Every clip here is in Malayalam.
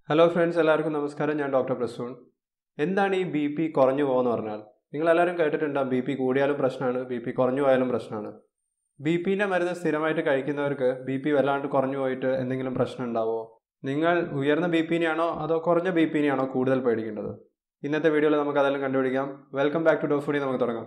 ഹലോ ഫ്രണ്ട്സ് എല്ലാവർക്കും നമസ്കാരം ഞാൻ ഡോക്ടർ പ്രസൂൺ എന്താണ് ഈ ബി പി കുറഞ്ഞു പോകുമെന്ന് പറഞ്ഞാൽ നിങ്ങളെല്ലാവരും കേട്ടിട്ടുണ്ടാകും ബി പി കൂടിയാലും പ്രശ്നമാണ് ബി പി കുറഞ്ഞു പോയാലും പ്രശ്നമാണ് ബി പിൻ്റെ മരുന്ന് സ്ഥിരമായിട്ട് കഴിക്കുന്നവർക്ക് ബി പി വല്ലാണ്ട് കുറഞ്ഞു പോയിട്ട് എന്തെങ്കിലും പ്രശ്നം ഉണ്ടാവുമോ നിങ്ങൾ ഉയർന്ന ബി പിനെയാണോ അതോ കുറഞ്ഞ ബി പിനെയാണോ കൂടുതൽ പേടിക്കേണ്ടത് ഇന്നത്തെ വീഡിയോയിൽ നമുക്ക് അതെല്ലാം കണ്ടുപിടിക്കാം വെൽക്കം ബാക്ക് ടു ഡോ ഫുഡി നമുക്ക് തുടങ്ങാം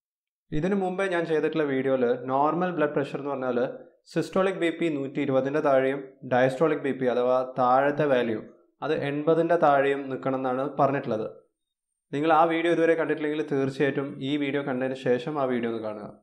ഇതിനു മുമ്പേ ഞാൻ ചെയ്തിട്ടുള്ള വീഡിയോയിൽ നോർമൽ ബ്ലഡ് പ്രഷർ എന്ന് പറഞ്ഞാൽ സിസ്റ്റോളിക് ബി പി നൂറ്റി ഇരുപതിൻ്റെ താഴെയും ഡയസ്റ്റോളിക് ബി പി അഥവാ താഴത്തെ വാല്യൂ അത് എൺപതിൻ്റെ താഴെയും നിൽക്കണം എന്നാണ് പറഞ്ഞിട്ടുള്ളത് നിങ്ങൾ ആ വീഡിയോ ഇതുവരെ കണ്ടിട്ടില്ലെങ്കിൽ തീർച്ചയായിട്ടും ഈ വീഡിയോ കണ്ടതിന് ശേഷം ആ വീഡിയോ ഒന്ന് കാണുക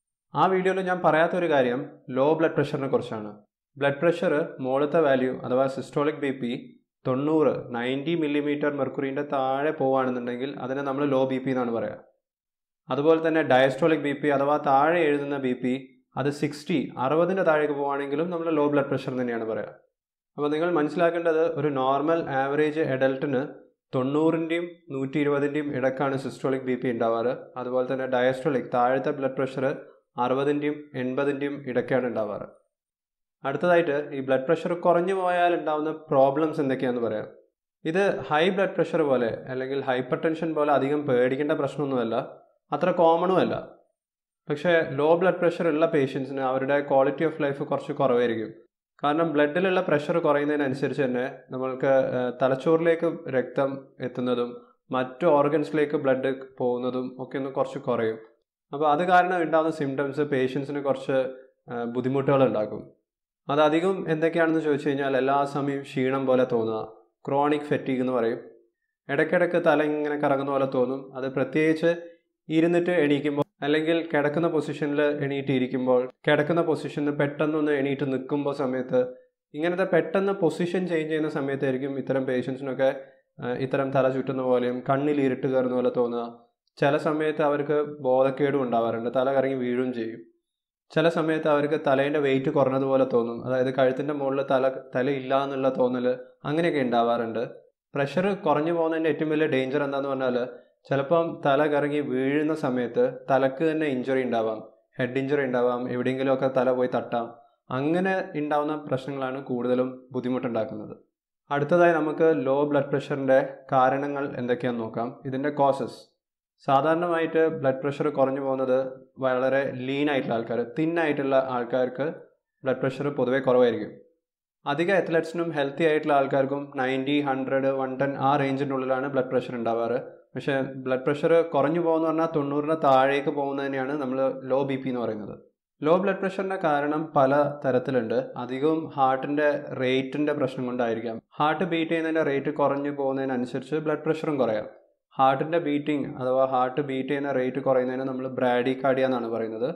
ആ വീഡിയോയിൽ ഞാൻ പറയാത്ത ഒരു കാര്യം ലോ ബ്ലഡ് പ്രഷറിനെ കുറിച്ചാണ് ബ്ലഡ് പ്രഷർ മുകളിലത്തെ വാല്യൂ അഥവാ സിസ്റ്റോളിക് ബി പി തൊണ്ണൂറ് നയൻറ്റി മില്ലിമീറ്റർ മെർക്കുറീൻ്റെ താഴെ പോവുകയാണെന്നുണ്ടെങ്കിൽ അതിനെ നമ്മൾ ലോ ബി പി എന്നാണ് പറയുക അതുപോലെ തന്നെ ഡയസ്റ്റോളിക് ബി പി അഥവാ താഴെ എഴുതുന്ന ബി പി അത് സിക്സ്റ്റി അറുപതിൻ്റെ താഴേക്ക് പോവുകയാണെങ്കിലും നമ്മൾ ലോ ബ്ലഡ് പ്രഷർ തന്നെയാണ് പറയുക അപ്പോൾ നിങ്ങൾ മനസ്സിലാക്കേണ്ടത് ഒരു നോർമൽ ആവറേജ് അഡൽട്ടിന് തൊണ്ണൂറിൻ്റെയും നൂറ്റി ഇരുപതിൻ്റെയും ഇടക്കാണ് സിസ്റ്റോളിക് ബി പി ഉണ്ടാവാറ് അതുപോലെ തന്നെ ഡയസ്റ്റോളിക് താഴത്തെ ബ്ലഡ് പ്രഷർ അറുപതിൻ്റെയും എൺപതിൻ്റെയും ഇടയ്ക്കാണ് ഉണ്ടാവാറ് അടുത്തതായിട്ട് ഈ ബ്ലഡ് പ്രഷർ കുറഞ്ഞു പോയാൽ ഉണ്ടാകുന്ന പ്രോബ്ലംസ് എന്തൊക്കെയാണെന്ന് പറയാം ഇത് ഹൈ ബ്ലഡ് പ്രഷർ പോലെ അല്ലെങ്കിൽ ഹൈപ്പർ ടെൻഷൻ പോലെ അധികം പേടിക്കേണ്ട പ്രശ്നമൊന്നുമല്ല അത്ര കോമണും അല്ല പക്ഷേ ലോ ബ്ലഡ് പ്രഷർ ഉള്ള പേഷ്യൻസിന് അവരുടെ ക്വാളിറ്റി ഓഫ് ലൈഫ് കുറച്ച് കുറവായിരിക്കും കാരണം ബ്ലഡിലുള്ള പ്രഷർ കുറയുന്നതിനനുസരിച്ച് തന്നെ നമ്മൾക്ക് തലച്ചോറിലേക്ക് രക്തം എത്തുന്നതും മറ്റു ഓർഗൻസിലേക്ക് ബ്ലഡ് പോകുന്നതും ഒക്കെ ഒന്ന് കുറച്ച് കുറയും അപ്പോൾ അത് കാരണം ഉണ്ടാകുന്ന സിംറ്റംസ് പേഷ്യൻസിന് കുറച്ച് ബുദ്ധിമുട്ടുകൾ ഉണ്ടാക്കും അതധികം എന്തൊക്കെയാണെന്ന് ചോദിച്ചു കഴിഞ്ഞാൽ എല്ലാ സമയവും ക്ഷീണം പോലെ തോന്നുക ക്രോണിക് ഫെറ്റീഗ് എന്ന് പറയും ഇടയ്ക്കിടയ്ക്ക് തല ഇങ്ങനെ കറങ്ങുന്ന പോലെ തോന്നും അത് പ്രത്യേകിച്ച് ഇരുന്നിട്ട് എണീക്കുമ്പോൾ അല്ലെങ്കിൽ കിടക്കുന്ന പൊസിഷനിൽ എണീറ്റ് ഇരിക്കുമ്പോൾ കിടക്കുന്ന പൊസിഷനിൽ പെട്ടെന്നൊന്ന് എണീറ്റ് നിൽക്കുമ്പോൾ സമയത്ത് ഇങ്ങനത്തെ പെട്ടെന്ന് പൊസിഷൻ ചേഞ്ച് ചെയ്യുന്ന സമയത്തായിരിക്കും ഇത്തരം പേഷ്യൻസിനൊക്കെ ഇത്തരം തല ചുറ്റുന്ന പോലെയും കണ്ണിൽ ഇരുട്ട് കയറുന്ന പോലെ തോന്നുക ചില സമയത്ത് അവർക്ക് ബോധക്കേടും ഉണ്ടാവാറുണ്ട് തല കറങ്ങി വീഴുകയും ചെയ്യും ചില സമയത്ത് അവർക്ക് തലേൻ്റെ വെയിറ്റ് കുറഞ്ഞതുപോലെ തോന്നും അതായത് കഴുത്തിൻ്റെ മുകളിൽ തല തലയില്ല എന്നുള്ള തോന്നൽ അങ്ങനെയൊക്കെ ഉണ്ടാവാറുണ്ട് പ്രഷർ കുറഞ്ഞു പോകുന്നതിൻ്റെ ഏറ്റവും വലിയ ഡേഞ്ചർ എന്താണെന്ന് പറഞ്ഞാൽ ചിലപ്പം തല കറങ്ങി വീഴുന്ന സമയത്ത് തലക്ക് തന്നെ ഇഞ്ചുറി ഉണ്ടാവാം ഹെഡ് ഇഞ്ചുറി ഉണ്ടാവാം എവിടെയെങ്കിലുമൊക്കെ തല പോയി തട്ടാം അങ്ങനെ ഉണ്ടാവുന്ന പ്രശ്നങ്ങളാണ് കൂടുതലും ബുദ്ധിമുട്ടുണ്ടാക്കുന്നത് അടുത്തതായി നമുക്ക് ലോ ബ്ലഡ് പ്രഷറിൻ്റെ കാരണങ്ങൾ എന്തൊക്കെയാണെന്ന് നോക്കാം ഇതിൻ്റെ കോസസ് സാധാരണമായിട്ട് ബ്ലഡ് പ്രഷർ കുറഞ്ഞു പോകുന്നത് വളരെ ലീൻ ആയിട്ടുള്ള ആൾക്കാർ തിന്നായിട്ടുള്ള ആൾക്കാർക്ക് ബ്ലഡ് പ്രഷർ പൊതുവേ കുറവായിരിക്കും അധിക അത്ലറ്റ്സിനും ഹെൽത്തി ആയിട്ടുള്ള ആൾക്കാർക്കും നയൻറ്റി ഹൺഡ്രഡ് വൺ ടെൻ ആ റേഞ്ചിൻ്റെ ഉള്ളിലാണ് ബ്ലഡ് പ്രഷർ ഉണ്ടാവാറ് പക്ഷേ ബ്ലഡ് പ്രഷർ കുറഞ്ഞു പോകുന്ന പറഞ്ഞാൽ തൊണ്ണൂറിന് താഴേക്ക് പോകുന്നതിനെയാണ് നമ്മൾ ലോ ബി പി എന്ന് പറയുന്നത് ലോ ബ്ലഡ് പ്രഷറിൻ്റെ കാരണം പല തരത്തിലുണ്ട് അധികവും ഹാർട്ടിൻ്റെ റേറ്റിൻ്റെ പ്രശ്നം കൊണ്ടായിരിക്കാം ഹാർട്ട് ബീറ്റ് ചെയ്യുന്നതിൻ്റെ റേറ്റ് കുറഞ്ഞു പോകുന്നതിനനുസരിച്ച് ബ്ലഡ് പ്രഷറും കുറയാം ഹാർട്ടിൻ്റെ ബീറ്റിംഗ് അഥവാ ഹാർട്ട് ബീറ്റ് ചെയ്യുന്ന റേറ്റ് കുറയുന്നതിന് നമ്മൾ ബ്രാഡി കാർഡിയ എന്നാണ് പറയുന്നത്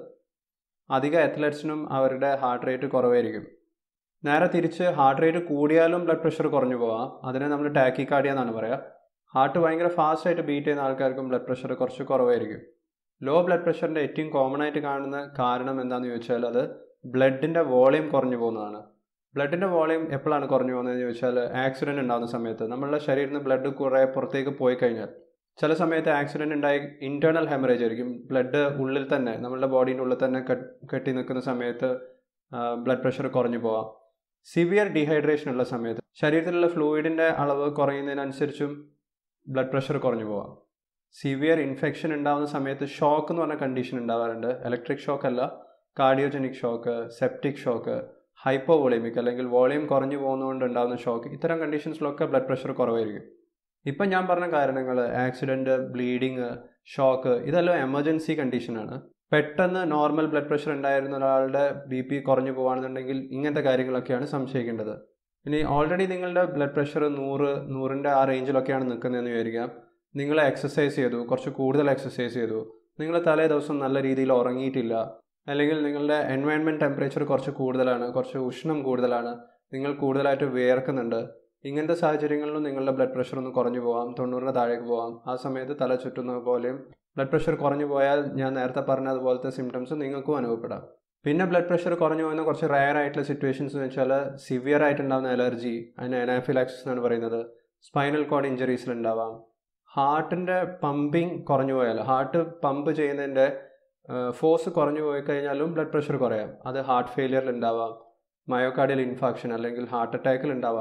അധിക അത്ലറ്റ്സിനും അവരുടെ ഹാർട്ട് റേറ്റ് കുറവായിരിക്കും നേരെ തിരിച്ച് ഹാർട്ട് റേറ്റ് കൂടിയാലും ബ്ലഡ് പ്രഷർ കുറഞ്ഞു പോവാം അതിനെ നമ്മൾ ടാക്കി കാർഡിയ എന്നാണ് പറയുക ഹാർട്ട് ഭയങ്കര ഫാസ്റ്റ് ആയിട്ട് ബീറ്റ് ചെയ്യുന്ന ആൾക്കാർക്കും ബ്ലഡ് പ്രഷർ കുറച്ച് കുറവായിരിക്കും ലോ ബ്ലഡ് പ്രഷറിൻ്റെ ഏറ്റവും കോമൺ ആയിട്ട് കാണുന്ന കാരണം എന്താണെന്ന് ചോദിച്ചാൽ അത് ബ്ലഡിൻ്റെ വോളിയം കുറഞ്ഞു പോകുന്നതാണ് ബ്ലഡിൻ്റെ വോളിയം എപ്പോഴാണ് കുറഞ്ഞു പോകുന്നതെന്ന് ചോദിച്ചാൽ ആക്സിഡൻറ്റ് ഉണ്ടാകുന്ന സമയത്ത് നമ്മളുടെ ശരീരത്തിൽ നിന്ന് ബ്ലഡ് കുറേ പുറത്തേക്ക് പോയി കഴിഞ്ഞാൽ ചില സമയത്ത് ആക്സിഡൻറ്റ് ഉണ്ടായി ഇൻറ്റേർണൽ ഹെമറേജ് ആയിരിക്കും ബ്ലഡ് ഉള്ളിൽ തന്നെ നമ്മളുടെ ബോഡീൻ്റെ ഉള്ളിൽ തന്നെ കെട്ടി നിൽക്കുന്ന സമയത്ത് ബ്ലഡ് പ്രഷർ കുറഞ്ഞു പോവാം സിവിയർ ഡീഹൈഡ്രേഷൻ ഉള്ള സമയത്ത് ശരീരത്തിലുള്ള ഫ്ലൂയിഡിൻ്റെ അളവ് കുറയുന്നതിനനുസരിച്ചും ബ്ലഡ് പ്രഷർ കുറഞ്ഞു പോവാം സിവിയർ ഇൻഫെക്ഷൻ ഉണ്ടാകുന്ന സമയത്ത് ഷോക്ക് എന്ന് പറഞ്ഞ കണ്ടീഷൻ ഉണ്ടാവാറുണ്ട് ഇലക്ട്രിക് ഷോക്ക് അല്ല cardiogenic shock septic shock hypovolemic അല്ലെങ്കിൽ വോളിയം കുറഞ്ഞു പോകുന്നതുകൊണ്ട് ഉണ്ടാകുന്ന ഷോക്ക് ഇത്തരം കണ്ടീഷൻസിലൊക്കെ ബ്ലഡ് പ്രഷർ കുറവായിരിക്കും ഇപ്പം ഞാൻ പറഞ്ഞ കാരണങ്ങൾ ആക്സിഡൻറ്റ് ബ്ലീഡിങ് ഷോക്ക് ഇതെല്ലാം എമർജൻസി കണ്ടീഷനാണ് പെട്ടെന്ന് നോർമൽ ബ്ലഡ് പ്രഷർ ഉണ്ടായിരുന്ന ഒരാളുടെ ബി പി കുറഞ്ഞു പോകുകയാണെന്നുണ്ടെങ്കിൽ ഇങ്ങനത്തെ കാര്യങ്ങളൊക്കെയാണ് സംശയിക്കേണ്ടത് ഇനി ഓൾറെഡി നിങ്ങളുടെ ബ്ലഡ് പ്രഷർ നൂറ് നൂറിൻ്റെ ആ റേഞ്ചിലൊക്കെയാണ് നിൽക്കുന്നതെന്ന് വിചാരിക്കാം നിങ്ങൾ എക്സസൈസ് ചെയ്തു കുറച്ച് കൂടുതൽ എക്സസൈസ് ചെയ്തു നിങ്ങൾ തലേ ദിവസം നല്ല രീതിയിൽ ഉറങ്ങിയിട്ടില്ല അല്ലെങ്കിൽ നിങ്ങളുടെ എൻവയൺമെൻറ്റ് ടെമ്പറേച്ചർ കുറച്ച് കൂടുതലാണ് കുറച്ച് ഉഷ്ണം കൂടുതലാണ് നിങ്ങൾ കൂടുതലായിട്ട് വിയർക്കുന്നുണ്ട് ഇങ്ങനത്തെ സാഹചര്യങ്ങളിലും നിങ്ങളുടെ ബ്ലഡ് പ്രഷർ ഒന്ന് കുറഞ്ഞു പോകാം തൊണ്ണൂറിന് താഴേക്ക് പോകാം ആ സമയത്ത് തല ചുറ്റുന്ന പോലെയും ബ്ലഡ് പ്രഷർ കുറഞ്ഞു പോയാൽ ഞാൻ നേരത്തെ പറഞ്ഞ അതുപോലത്തെ സിംറ്റംസ് നിങ്ങൾക്കും അനുഭവപ്പെടാം പിന്നെ ബ്ലഡ് പ്രഷർ കുറഞ്ഞു പോകുന്ന കുറച്ച് റയർ ആയിട്ടുള്ള സിറ്റുവേഷൻസ് എന്ന് വെച്ചാൽ സിവിയർ ആയിട്ടുണ്ടാകുന്ന അലർജി അതിന് എനാഫിലാക്സിസ് എന്നാണ് പറയുന്നത് സ്പൈനൽ കോഡ് ഇഞ്ചറീസിൽ ഉണ്ടാവാം ഹാർട്ടിൻ്റെ പമ്പിങ് കുറഞ്ഞു പോയാൽ ഹാർട്ട് പമ്പ് ചെയ്യുന്നതിൻ്റെ ഫോഴ്സ് കുറഞ്ഞു പോയി കഴിഞ്ഞാലും ബ്ലഡ് പ്രഷർ കുറയാം അത് ഹാർട്ട് ഫെയിലിയറിൽ ഉണ്ടാവാം മയോകാർഡിയൽ ഇൻഫാക്ഷൻ അല്ലെങ്കിൽ ഹാർട്ട് അറ്റാക്കിൽ ഉണ്ടാവാം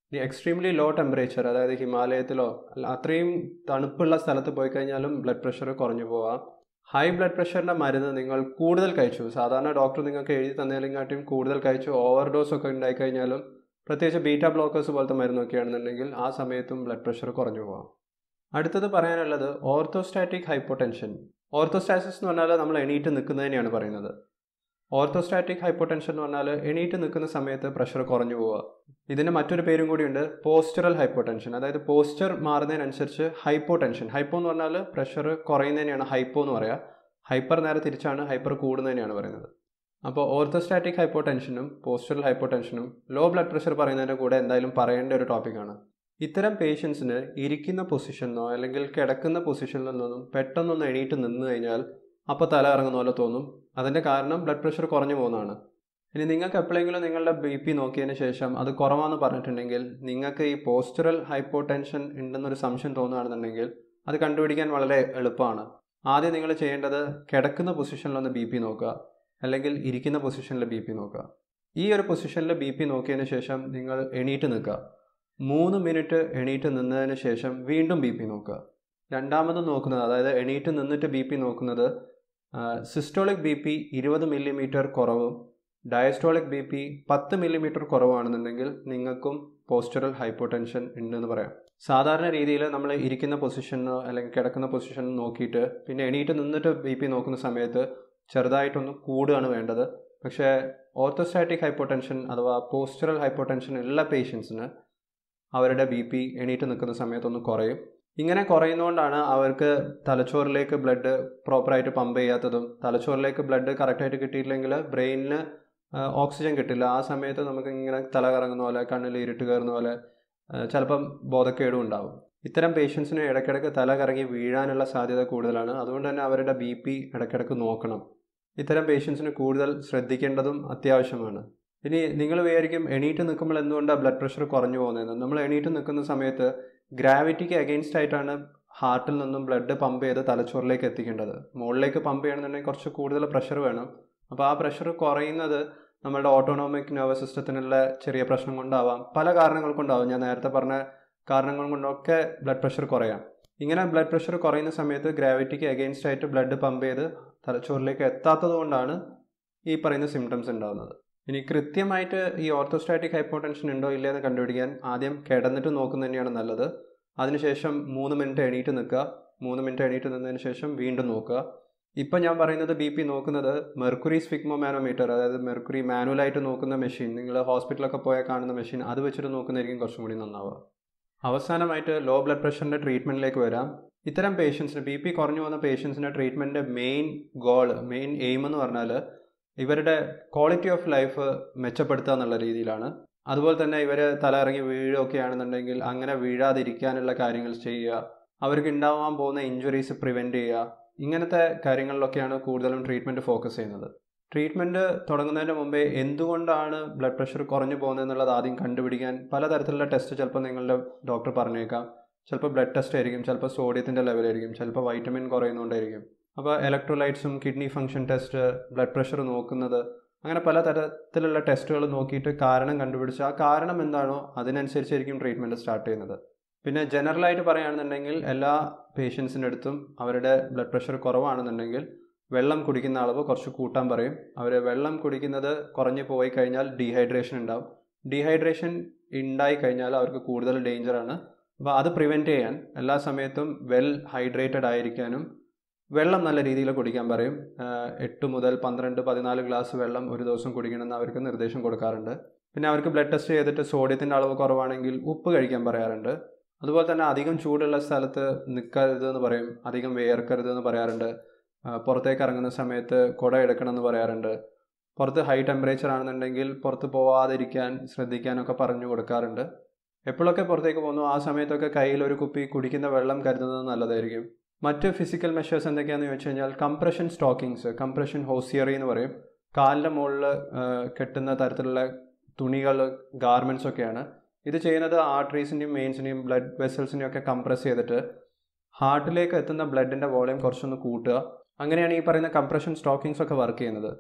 ഇനി എക്സ്ട്രീംലി ലോ ടെമ്പറേച്ചർ അതായത് ഹിമാലയത്തിലോ അല്ല അത്രയും തണുപ്പുള്ള സ്ഥലത്ത് പോയി കഴിഞ്ഞാലും ബ്ലഡ് പ്രഷർ കുറഞ്ഞു പോവാം ഹൈ ബ്ലഡ് പ്രഷറിൻ്റെ മരുന്ന് നിങ്ങൾ കൂടുതൽ കഴിച്ചു സാധാരണ ഡോക്ടർ നിങ്ങൾക്ക് എഴുതി തന്നതിനെക്കാട്ടിയും കൂടുതൽ കഴിച്ചു ഓവർ ഡോസ് ഒക്കെ ഉണ്ടായിക്കഴിഞ്ഞാലും പ്രത്യേകിച്ച് ബീറ്റ ബ്ലോക്കേഴ്സ് പോലത്തെ മരുന്നൊക്കെയാണെന്നുണ്ടെങ്കിൽ ആ സമയത്തും ബ്ലഡ് പ്രഷർ കുറഞ്ഞു പോകാം അടുത്തത് പറയാനുള്ളത് ഓർത്തോസ്റ്റാറ്റിക് ഹൈപ്പോടെൻഷൻ ഓർത്തോസ്റ്റാസിസ് എന്ന് പറഞ്ഞാൽ നമ്മൾ എണീറ്റ് നിൽക്കുന്നതിനെയാണ് പറയുന്നത് ഓർത്തോസ്റ്റാറ്റിക് ഹൈപ്പോടെൻഷൻ എന്ന് പറഞ്ഞാൽ എണീറ്റ് നിൽക്കുന്ന സമയത്ത് പ്രഷർ കുറഞ്ഞു പോവുക ഇതിന് മറ്റൊരു പേരും കൂടിയുണ്ട് പോസ്റ്ററൽ ഹൈപ്പോടെൻഷൻ അതായത് പോസ്റ്റർ മാറുന്നതിനനുസരിച്ച് ഹൈപ്പോടെൻഷൻ ഹൈപ്പോ എന്ന് പറഞ്ഞാൽ പ്രഷർ കുറയുന്നതിനെയാണ് ഹൈപ്പോ എന്ന് പറയുക ഹൈപ്പർ നേരെ തിരിച്ചാണ് ഹൈപ്പർ കൂടുന്നതിനെയാണ് പറയുന്നത് അപ്പോൾ ഓർത്തോസ്റ്റാറ്റിക് ഹൈപ്പോടെൻഷനും പോസ്റ്ററൽ ഹൈപ്പോടെൻഷനും ലോ ബ്ലഡ് പ്രഷർ പറയുന്നതിൻ്റെ കൂടെ എന്തായാലും പറയേണ്ട ഒരു ടോപ്പിക്കാണ് ഇത്തരം പേഷ്യൻസിന് ഇരിക്കുന്ന പൊസിഷനിലോ അല്ലെങ്കിൽ കിടക്കുന്ന പൊസിഷനിൽ നിന്നും പെട്ടെന്നൊന്ന് എണീറ്റ് നിന്ന് കഴിഞ്ഞാൽ അപ്പോൾ തല ഇറങ്ങുന്ന പോലെ തോന്നും അതിൻ്റെ കാരണം ബ്ലഡ് പ്രഷർ കുറഞ്ഞു പോകുന്നതാണ് ഇനി നിങ്ങൾക്ക് എപ്പോഴെങ്കിലും നിങ്ങളുടെ ബി പി നോക്കിയതിന് ശേഷം അത് കുറവാന്ന് പറഞ്ഞിട്ടുണ്ടെങ്കിൽ നിങ്ങൾക്ക് ഈ പോസ്റ്ററൽ ഹൈപ്പോടെൻഷൻ ഉണ്ടെന്നൊരു സംശയം തോന്നുകയാണെന്നുണ്ടെങ്കിൽ അത് കണ്ടുപിടിക്കാൻ വളരെ എളുപ്പമാണ് ആദ്യം നിങ്ങൾ ചെയ്യേണ്ടത് കിടക്കുന്ന പൊസിഷനിലൊന്ന് ബി പി നോക്കുക അല്ലെങ്കിൽ ഇരിക്കുന്ന പൊസിഷനിൽ ബി പി നോക്കുക ഈ ഒരു പൊസിഷനിൽ ബി പി നോക്കിയതിന് ശേഷം നിങ്ങൾ എണീറ്റ് നിൽക്കുക മൂന്ന് മിനിറ്റ് എണീറ്റ് നിന്നതിന് ശേഷം വീണ്ടും ബി പി നോക്കുക രണ്ടാമത് നോക്കുന്നത് അതായത് എണീറ്റ് നിന്നിട്ട് ബി പി നോക്കുന്നത് സിസ്റ്റോളിക് ബി പി ഇരുപത് മില്ലിമീറ്റർ കുറവും ഡയസ്റ്റോളിക് ബി പി പത്ത് മില്ലിമീറ്റർ കുറവാണെന്നുണ്ടെങ്കിൽ നിങ്ങൾക്കും പോസ്റ്ററൽ ഹൈപ്പോടെൻഷൻ ഉണ്ടെന്ന് പറയാം സാധാരണ രീതിയിൽ നമ്മൾ ഇരിക്കുന്ന പൊസിഷനോ അല്ലെങ്കിൽ കിടക്കുന്ന പൊസിഷനോ നോക്കിയിട്ട് പിന്നെ എണീറ്റ് നിന്നിട്ട് ബി പി നോക്കുന്ന സമയത്ത് ചെറുതായിട്ടൊന്ന് കൂടുകയാണ് വേണ്ടത് പക്ഷേ ഓർത്തോസ്റ്റാറ്റിക് ഹൈപ്പോടെൻഷൻ അഥവാ പോസ്റ്ററൽ ഹൈപ്പോടെൻഷൻ ഉള്ള പേഷ്യൻസിന് അവരുടെ ബി പി എണീറ്റ് നിൽക്കുന്ന സമയത്തൊന്ന് കുറയും ഇങ്ങനെ കുറയുന്നതുകൊണ്ടാണ് അവർക്ക് തലച്ചോറിലേക്ക് ബ്ലഡ് പ്രോപ്പറായിട്ട് പമ്പ് ചെയ്യാത്തതും തലച്ചോറിലേക്ക് ബ്ലഡ് കറക്റ്റായിട്ട് കിട്ടിയിട്ടില്ലെങ്കിൽ ബ്രെയിനിന് ഓക്സിജൻ കിട്ടില്ല ആ സമയത്ത് നമുക്ക് ഇങ്ങനെ തല കറങ്ങുന്ന പോലെ കണ്ണിൽ ഇരുട്ട് കയറുന്ന പോലെ ചിലപ്പം ബോധക്കേടും ഉണ്ടാവും ഇത്തരം പേഷ്യൻസിന് ഇടയ്ക്കിടയ്ക്ക് തല കറങ്ങി വീഴാനുള്ള സാധ്യത കൂടുതലാണ് അതുകൊണ്ട് തന്നെ അവരുടെ ബി പി ഇടയ്ക്കിടയ്ക്ക് നോക്കണം ഇത്തരം പേഷ്യൻസിന് കൂടുതൽ ശ്രദ്ധിക്കേണ്ടതും അത്യാവശ്യമാണ് ഇനി നിങ്ങൾ വിചാരിക്കും എണീറ്റ് നിൽക്കുമ്പോൾ എന്തുകൊണ്ടാണ് ബ്ലഡ് പ്രഷർ കുറഞ്ഞു പോകുന്നതെന്ന് നമ്മൾ എണീറ്റ് നിൽക്കുന്ന സമയത്ത് ഗ്രാവിറ്റിക്ക് അഗെയിൻസ്റ്റ് ആയിട്ടാണ് ഹാർട്ടിൽ നിന്നും ബ്ലഡ് പമ്പ് ചെയ്ത് തലച്ചോറിലേക്ക് എത്തിക്കേണ്ടത് മുകളിലേക്ക് പമ്പ് ചെയ്യണമെന്നുണ്ടെങ്കിൽ കുറച്ച് കൂടുതൽ പ്രഷർ വേണം അപ്പോൾ ആ പ്രഷർ കുറയുന്നത് നമ്മളുടെ ഓട്ടോണോമിക് നെർവസ് സിസ്റ്റത്തിനുള്ള ചെറിയ പ്രശ്നം കൊണ്ടാവാം പല കാരണങ്ങൾ കൊണ്ടാവാം ഞാൻ നേരത്തെ പറഞ്ഞ കാരണങ്ങൾ കൊണ്ടൊക്കെ ബ്ലഡ് പ്രഷർ കുറയാം ഇങ്ങനെ ബ്ലഡ് പ്രഷർ കുറയുന്ന സമയത്ത് ഗ്രാവിറ്റിക്ക് അഗെയിൻസ്റ്റ് ആയിട്ട് ബ്ലഡ് പമ്പ് ചെയ്ത് തലച്ചോറിലേക്ക് എത്താത്തത് കൊണ്ടാണ് ഈ പറയുന്ന സിംറ്റംസ് ഉണ്ടാകുന്നത് ഇനി കൃത്യമായിട്ട് ഈ ഓർത്തോസ്റ്റാറ്റിക് ഹൈപ്പോടെൻഷൻ ഉണ്ടോ ഇല്ലേ എന്ന് കണ്ടുപിടിക്കാൻ ആദ്യം കിടന്നിട്ട് നോക്കുന്നത് തന്നെയാണ് നല്ലത് അതിനുശേഷം മൂന്ന് മിനിറ്റ് എണീറ്റ് നിൽക്കുക മൂന്ന് മിനിറ്റ് എണീറ്റ് നിന്നതിന് ശേഷം വീണ്ടും നോക്കുക ഇപ്പം ഞാൻ പറയുന്നത് ബി പി നോക്കുന്നത് മെർക്കുറി സ്വിഗ്മോ മാനോമീറ്റർ അതായത് മെർക്കുറി മാനുവലായിട്ട് നോക്കുന്ന മെഷീൻ നിങ്ങൾ ഹോസ്പിറ്റലൊക്കെ പോയാൽ കാണുന്ന മെഷീൻ അത് വെച്ചിട്ട് നോക്കുന്നതായിരിക്കും കുറച്ചും കൂടി നന്നാവുക അവസാനമായിട്ട് ലോ ബ്ലഡ് പ്രഷറിൻ്റെ ട്രീറ്റ്മെൻറ്റിലേക്ക് വരാം ഇത്തരം പേഷ്യൻസിന് ബി പി കുറഞ്ഞു വന്ന പേഷ്യൻസിൻ്റെ ട്രീറ്റ്മെൻറ്റിൻ്റെ മെയിൻ ഗോൾ മെയിൻ എയിം എന്ന് പറഞ്ഞാൽ ഇവരുടെ ക്വാളിറ്റി ഓഫ് ലൈഫ് മെച്ചപ്പെടുത്തുക എന്നുള്ള രീതിയിലാണ് അതുപോലെ തന്നെ ഇവർ തല ഇറങ്ങി വീഴുകയൊക്കെ ആണെന്നുണ്ടെങ്കിൽ അങ്ങനെ വീഴാതിരിക്കാനുള്ള കാര്യങ്ങൾ ചെയ്യുക അവർക്ക് ഉണ്ടാവാൻ പോകുന്ന ഇഞ്ചുറീസ് പ്രിവെൻറ്റ് ചെയ്യുക ഇങ്ങനത്തെ കാര്യങ്ങളിലൊക്കെയാണ് കൂടുതലും ട്രീറ്റ്മെൻറ്റ് ഫോക്കസ് ചെയ്യുന്നത് ട്രീറ്റ്മെൻറ്റ് തുടങ്ങുന്നതിന് മുമ്പേ എന്തുകൊണ്ടാണ് ബ്ലഡ് പ്രഷർ കുറഞ്ഞു പോകുന്നത് എന്നുള്ളത് ആദ്യം കണ്ടുപിടിക്കാൻ പലതരത്തിലുള്ള ടെസ്റ്റ് ചിലപ്പോൾ നിങ്ങളുടെ ഡോക്ടർ പറഞ്ഞേക്കാം ചിലപ്പോൾ ബ്ലഡ് ടെസ്റ്റ് ആയിരിക്കും ചിലപ്പോൾ സോഡിയത്തിൻ്റെ ലെവലായിരിക്കും ചിലപ്പോൾ വൈറ്റമിൻ കുറയുന്നതുകൊണ്ടായിരിക്കും അപ്പോൾ ഇലക്ട്രോലൈറ്റ്സും kidney function test blood pressure നോക്കുന്നത് അങ്ങനെ പല തരത്തിലുള്ള ടെസ്റ്റുകൾ നോക്കിയിട്ട് കാരണം കണ്ടുപിടിച്ച് ആ കാരണം എന്താണോ അതിനനുസരിച്ചായിരിക്കും ട്രീറ്റ്മെൻറ്റ് സ്റ്റാർട്ട് ചെയ്യുന്നത് പിന്നെ ജനറലായിട്ട് പറയുകയാണെന്നുണ്ടെങ്കിൽ എല്ലാ പേഷ്യൻസിൻ്റെ അടുത്തും അവരുടെ ബ്ലഡ് പ്രഷർ കുറവാണെന്നുണ്ടെങ്കിൽ വെള്ളം കുടിക്കുന്ന അളവ് കുറച്ച് കൂട്ടാൻ പറയും അവർ വെള്ളം കുടിക്കുന്നത് കുറഞ്ഞു പോയി കഴിഞ്ഞാൽ ഡീഹൈഡ്രേഷൻ ഉണ്ടാവും ഡീഹൈഡ്രേഷൻ ഉണ്ടായി കഴിഞ്ഞാൽ അവർക്ക് കൂടുതൽ ഡേഞ്ചറാണ് അപ്പോൾ അത് പ്രിവെൻറ്റ് ചെയ്യാൻ എല്ലാ സമയത്തും വെൽ ഹൈഡ്രേറ്റഡ് ആയിരിക്കാനും വെള്ളം നല്ല രീതിയിൽ കുടിക്കാൻ പറയും എട്ട് മുതൽ പന്ത്രണ്ട് പതിനാല് ഗ്ലാസ് വെള്ളം ഒരു ദിവസം കുടിക്കണമെന്ന് അവർക്ക് നിർദ്ദേശം കൊടുക്കാറുണ്ട് പിന്നെ അവർക്ക് ബ്ലഡ് ടെസ്റ്റ് ചെയ്തിട്ട് സോഡിയത്തിൻ്റെ അളവ് കുറവാണെങ്കിൽ ഉപ്പ് കഴിക്കാൻ പറയാറുണ്ട് അതുപോലെ തന്നെ അധികം ചൂടുള്ള സ്ഥലത്ത് നിൽക്കരുത് എന്ന് പറയും അധികം വിയർക്കരുത് എന്ന് പറയാറുണ്ട് പുറത്തേക്ക് ഇറങ്ങുന്ന സമയത്ത് കുട എടുക്കണം എന്ന് പറയാറുണ്ട് പുറത്ത് ഹൈ ടെമ്പറേച്ചർ ആണെന്നുണ്ടെങ്കിൽ പുറത്ത് പോവാതിരിക്കാൻ ശ്രദ്ധിക്കാനൊക്കെ പറഞ്ഞു കൊടുക്കാറുണ്ട് എപ്പോഴൊക്കെ പുറത്തേക്ക് പോകുന്നു ആ സമയത്തൊക്കെ കയ്യിൽ ഒരു കുപ്പി കുടിക്കുന്ന വെള്ളം കരുതുന്നത് നല്ലതായിരിക്കും മറ്റ് ഫിസിക്കൽ മെഷേഴ്സ് എന്തൊക്കെയാണെന്ന് ചോദിച്ചു കഴിഞ്ഞാൽ കംപ്രഷൻ സ്റ്റോക്കിങ്സ് കംപ്രഷൻ ഹോസിയറി എന്ന് പറയും കാലിൻ്റെ മുകളിൽ കെട്ടുന്ന തരത്തിലുള്ള തുണികൾ ഗാർമെൻറ്റ്സ് ഒക്കെയാണ് ഇത് ചെയ്യുന്നത് ആർട്ടറീസിൻ്റെയും മെയിൻസിൻ്റെയും ബ്ലഡ് വെസൽസിൻ്റെയും ഒക്കെ കംപ്രസ് ചെയ്തിട്ട് ഹാർട്ടിലേക്ക് എത്തുന്ന ബ്ലഡിൻ്റെ വോളിയം കുറച്ചൊന്ന് കൂട്ടുക അങ്ങനെയാണ് ഈ പറയുന്ന കംപ്രഷൻ സ്റ്റോക്കിങ്സ് ഒക്കെ വർക്ക് ചെയ്യുന്നത്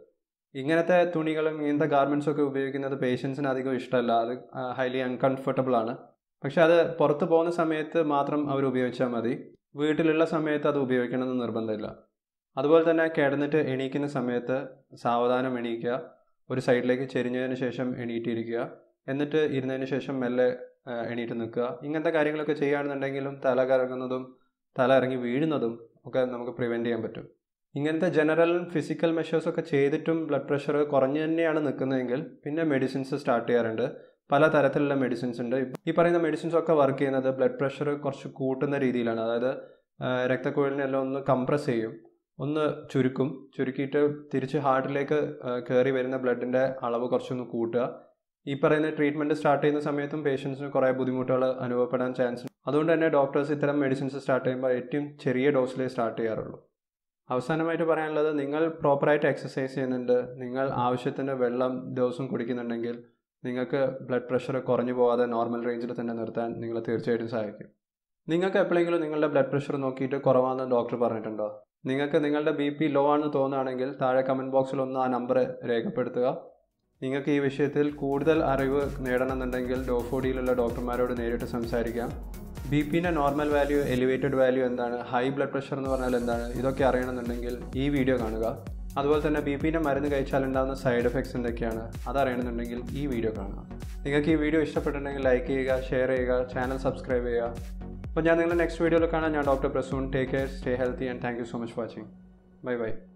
ഇങ്ങനത്തെ തുണികളും ഇങ്ങനത്തെ ഗാർമെൻറ്റ്സും ഒക്കെ ഉപയോഗിക്കുന്നത് പേഷ്യൻസിന് അധികം ഇഷ്ടമല്ല അത് ഹൈലി അൺകംഫർട്ടബിൾ ആണ് പക്ഷെ അത് പുറത്ത് പോകുന്ന സമയത്ത് മാത്രം അവർ ഉപയോഗിച്ചാൽ മതി വീട്ടിലുള്ള സമയത്ത് അത് ഉപയോഗിക്കണമെന്ന് നിർബന്ധമില്ല അതുപോലെ തന്നെ കിടന്നിട്ട് എണീക്കുന്ന സമയത്ത് സാവധാനം എണീക്കുക ഒരു സൈഡിലേക്ക് ചെരിഞ്ഞതിന് ശേഷം എണീറ്റിരിക്കുക എന്നിട്ട് ഇരുന്നതിന് ശേഷം മെല്ലെ ആ, എണീറ്റ് നിൽക്കുക ഇങ്ങനത്തെ കാര്യങ്ങളൊക്കെ ചെയ്യുകയാണെന്നുണ്ടെങ്കിലും തല കറങ്ങുന്നതും തല ഇറങ്ങി വീഴുന്നതും ഒക്കെ നമുക്ക് പ്രിവെൻറ്റ് ചെയ്യാൻ പറ്റും ഇങ്ങനത്തെ ജനറൽ ഫിസിക്കൽ മെഷേഴ്സ് ഒക്കെ ചെയ്തിട്ടും ബ്ലഡ് പ്രഷർ കുറഞ്ഞു തന്നെയാണ് നിൽക്കുന്നതെങ്കിൽ പിന്നെ മെഡിസിൻസ് സ്റ്റാർട്ട് ചെയ്യാറുണ്ട് പല തരത്തിലുള്ള മെഡിസിൻസ് ഉണ്ട് ഈ പറയുന്ന മെഡിസിൻസ് ഒക്കെ വർക്ക് ചെയ്യുന്നത് ബ്ലഡ് പ്രഷർ കുറച്ച് കൂട്ടുന്ന രീതിയിലാണ് അതായത് ആ, രക്തക്കുഴലിനെല്ലാം ഒന്ന് കംപ്രസ് ചെയ്യും ഒന്ന് ചുരുക്കും ചുരുക്കിയിട്ട് തിരിച്ച് ഹാർട്ടിലേക്ക് കയറി വരുന്ന ബ്ലഡിൻ്റെ അളവ് കുറച്ചൊന്ന് കൂട്ടുക ഈ പറയുന്ന ട്രീറ്റ്മെൻറ്റ് സ്റ്റാർട്ട് ചെയ്യുന്ന സമയത്തും പേഷ്യൻസിന് കുറേ ബുദ്ധിമുട്ടുകൾ അനുഭവപ്പെടാൻ ചാൻസ് ഉണ്ട് അതുകൊണ്ട് തന്നെ ഡോക്ടേഴ്സ് ഇത്തരം മെഡിസിൻസ് സ്റ്റാർട്ട് ചെയ്യുമ്പോൾ ഏറ്റവും ചെറിയ ഡോസിലേ സ്റ്റാർട്ട് ചെയ്യാറുള്ളൂ അവസാനമായിട്ട് പറയാനുള്ളത് നിങ്ങൾ പ്രോപ്പറായിട്ട് എക്സസൈസ് ചെയ്യുന്നുണ്ട് നിങ്ങൾ ആവശ്യത്തിന് വെള്ളം ദിവസവും കുടിക്കുന്നുണ്ടെങ്കിൽ നിങ്ങൾക്ക് ബ്ലഡ് പ്രഷർ കുറഞ്ഞു പോകാതെ നോർമൽ റേഞ്ചിൽ തന്നെ നിർത്താൻ നിങ്ങളെ തീർച്ചയായിട്ടും സഹായിക്കും നിങ്ങൾക്ക് എപ്പോഴെങ്കിലും നിങ്ങളുടെ ബ്ലഡ് പ്രഷർ നോക്കിയിട്ട് കുറവാണെന്ന് ഡോക്ടർ പറഞ്ഞിട്ടുണ്ടോ നിങ്ങൾക്ക് നിങ്ങളുടെ ബി പി ലോ ആണെന്ന് തോന്നുകയാണെങ്കിൽ താഴെ കമൻറ്റ് ബോക്സിൽ ഒന്ന് ആ നമ്പർ രേഖപ്പെടുത്തുക നിങ്ങൾക്ക് ഈ വിഷയത്തിൽ കൂടുതൽ അറിവ് നേടണമെന്നുണ്ടെങ്കിൽ ഡോഫോഡിയിലുള്ള ഡോക്ടർമാരോട് നേരിട്ട് സംസാരിക്കാം ബി പിൻ്റെ നോർമൽ വാല്യൂ എലിവേറ്റഡ് വാല്യൂ എന്താണ് ഹൈ ബ്ലഡ് പ്രഷർ എന്ന് പറഞ്ഞാൽ എന്താണ് ഇതൊക്കെ അറിയണമെന്നുണ്ടെങ്കിൽ ഈ വീഡിയോ കാണുക അതുപോലെ തന്നെ ബി പിൻ്റെ മരുന്ന് കഴിച്ചാൽ ഉണ്ടാകുന്ന സൈഡ് എഫക്ട്സ് എന്തൊക്കെയാണ് അതറിയണമെന്നുണ്ടെങ്കിൽ ഈ വീഡിയോ കാണുക നിങ്ങൾക്ക് ഈ വീഡിയോ ഇഷ്ടപ്പെട്ടിട്ടുണ്ടെങ്കിൽ ലൈക്ക് ചെയ്യുക ഷെയർ ചെയ്യുക ചാനൽ സബ്സ്ക്രൈബ് ചെയ്യുക അപ്പോൾ ഞാൻ നിങ്ങളുടെ നെക്സ്റ്റ് വീഡിയോയിൽ കാണാം ഞാൻ doctor Prasoon take care stay healthy and thank you so much watching bye by